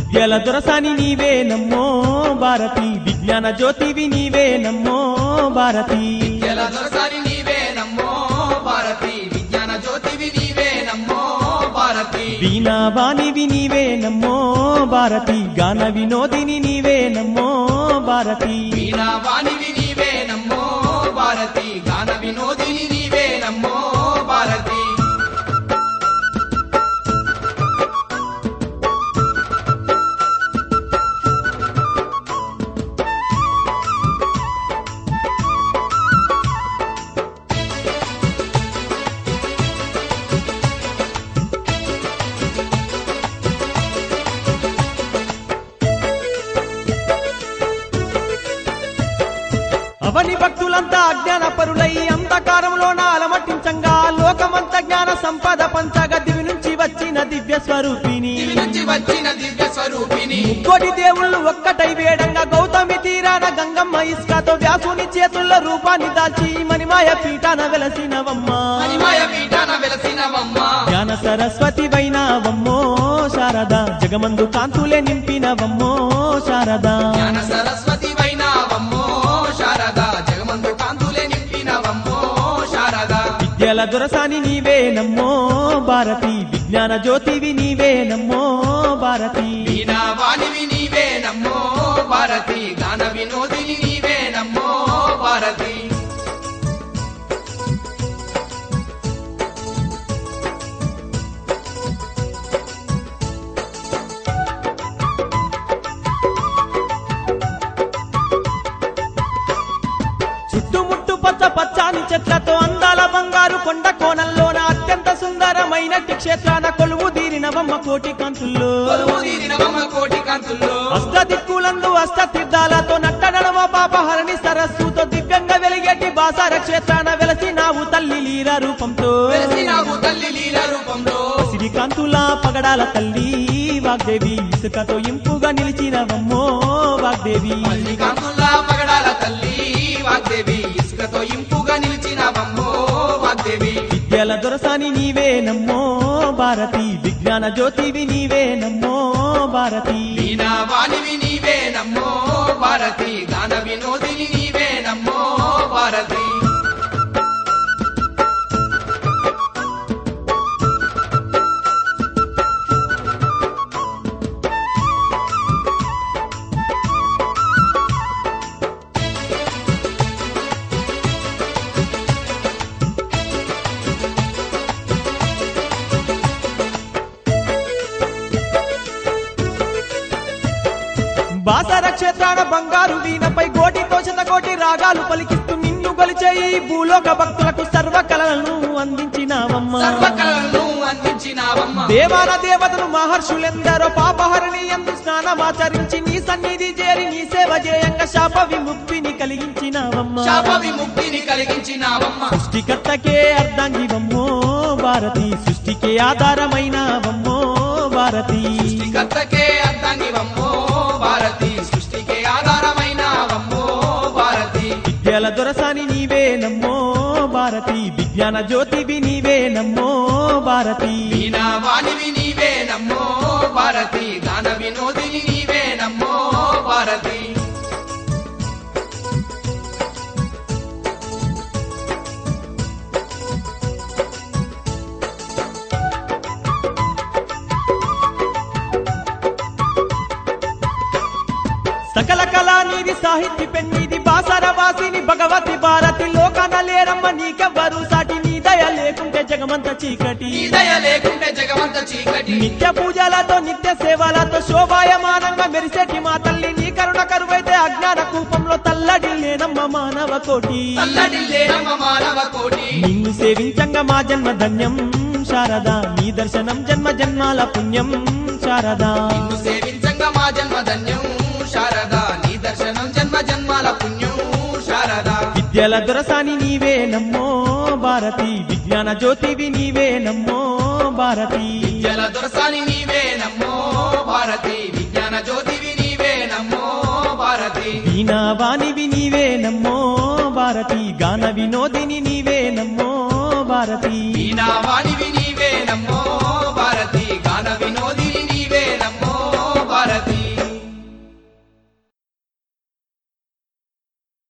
విద్యల దొరసాని నీవే నమ్మో భారతి విజ్ఞాన జ్యోతివి నీవే నమ్మో భారతి విద్యల దొరసాని నీవే నమ్మో భారతి విజ్ఞాన జ్యోతివి నీవే నమ్మో భారతి వీణా వాణివి నీవే నమ్మో భారతి గాన వినోదిని నీవే నమ్మో భారతి వీణా వాణివి నీవే నమ్మో భారతి గాన వినోదిని నీవే నమ్మో భారతి అవని భక్తులంతా అజ్ఞాన పరులై అంధకారంలోన అలమట్టించంగా లోకమంత జ్ఞాన సంపద పంచగా దివి నుంచి వచ్చిన దివ్య స్వరూపిణి దివి నుంచి వచ్చిన దివ్య స్వరూపిణి కోటి దేవుళ్ళు ఒక్కటై వేడంగా గౌతమి తీరాన గంగమ్మ ఇసుకతో వ్యాసుని చేతుల్లో రూపాన్ని దాల్చి మణిమాయ పీఠాన వెలసినవమ్మ మణిమయ పీఠాన వెలసినవమ్మ జ్ఞాన సరస్వతి వైనవమ్మో శారద జగమందు కాంతులే నింపినవమ్మో శారద జ్ఞాన సరస్వతి వైనావమ్మో శారద జగమందు కాంతులే నింపినవమ్మో శారద విద్యల దొరసాని నీవే నమ్మో భారతి విజ్ఞాన జ్యోతివి నీవే నమ్మో భారతి వీణా వాణివి నీవే నమ్మో భారతి గాన వినోదిని నీవే నమ్మో భారతి చుట్టుముట్టు పచ్చ పచ్చాని చెట్లతో అందాల బంగారు కొండ కోణంలోన అత్యంత సుందరమైనట్టి క్షేత్రాన కొలువు తీరినవమ్మ కోటి కాంతుల్లో కొలువు తీరినవమ్మ కోటి కాంతుల్లో అష్ట దిక్కులందు అష్ట తీర్థాలతో నట్ట నడమ పాపహరణి సరస్సుతో దివ్యంగా వెలిగేటి బాసార క్షేత్రాన వెలసినావు తల్లి లీల రూపంతో వెలసినావు తల్లి లీల రూపంలో శ్రీకాంతుల పగడాల తల్లి వాగ్దేవి ఇసుకతో ఇంపుగా నిలిచినవమ్మో వాగ్దేవి మల్లి కాంతుల్లా పగడాల తల్లి వాగ్దేవి ఇసుకతో ఇంపుగా నిలిచినవమ్మో వాగ్దేవి విద్యల దొరసాని నీవే నమ్మో భారతి విజ్ఞాన జ్యోతివి నీవే నమ్మో భారతి వీణా వాణివి నీవే నమ్మో భారతి గాన వినోదిని నీవే నమ్మో భారతి బాసర క్షేత్రాన బంగారు వీణపై కోటితో శతకోటి రాగాలు పలికిస్తూ నిన్ను కొలిచే ఈ భూలోక భక్తులకు సర్వ కళలను అందించినావమ్మా సర్వకళలను అందించినావమ్మ దేవాల దేవతలు మహర్షులెందరో పాపహరణి ఎందు స్నానమాచరించి నీ సన్నిధి చేరి నీ సేవ చేయంగా శాప విముక్తిని కలిగించినావమ్మా శాప విముక్తిని కలిగించినావమ్మ సృష్టికర్తకే అర్ధాంగివమ్మో భారతి సృష్టికే ఆధారమైనవమ్మో భారతి సృష్టికర్తకే అర్థాంగివమ్మో భారతి సృష్టికే ఆధారమైనవమ్మో భారతి విద్యల దొరసాని నీవే నమ్మో భారతి విజ్ఞాన జ్యోతివి నీవే నమ్మో భారతి వీణా వాణివి నీవే నమ్మో భారతి గాన వినోదిని నీవే నమ్మో భారతి సకల కళా నీది సాహిత్య పెన్నిది బాసర వాసిని భగవతి భారతి లోకన లేరమ్మ నీకెవ్వరు సాటి నీ దయ లేకుంటే జగమంత చీకటి నీ దయ లేకుంటే జగమంత చీకటి నిత్య పూజలతో నిత్య సేవలతో శోభాయమానంగా మెరిసేటి మా తల్లి నీ కరుణ కరువైతే అజ్ఞాన కూపంలో తల్లడి లేనమ్మ మానవ కోటి తల్లడిల్లేనమ్మ మానవ కోటి నిన్ను సేవించంగా మా జన్మ ధన్యం శారదా నీ దర్శనం జన్మ జన్మాల పుణ్యం శారదా నిన్ను సేవించంగా మా జన్మ ధన్యం శారద నీ దర్శనం జన్మ జన్మాల పుణ్యం శారద విద్యల దొరసాని నీవే నమ్మో భారతి విజ్ఞాన జ్యోతివి నీవే నమ్మో భారతి జల దొరసాని నీవే నమ్మో భారతి విజ్ఞాన జ్యోతివి నీవే నమ్మో భారతి వీణా వాణివి నీవే నమ్మో భారతి గాన వినోదిని నీవే నమ్మో భారతి వీణా వాణి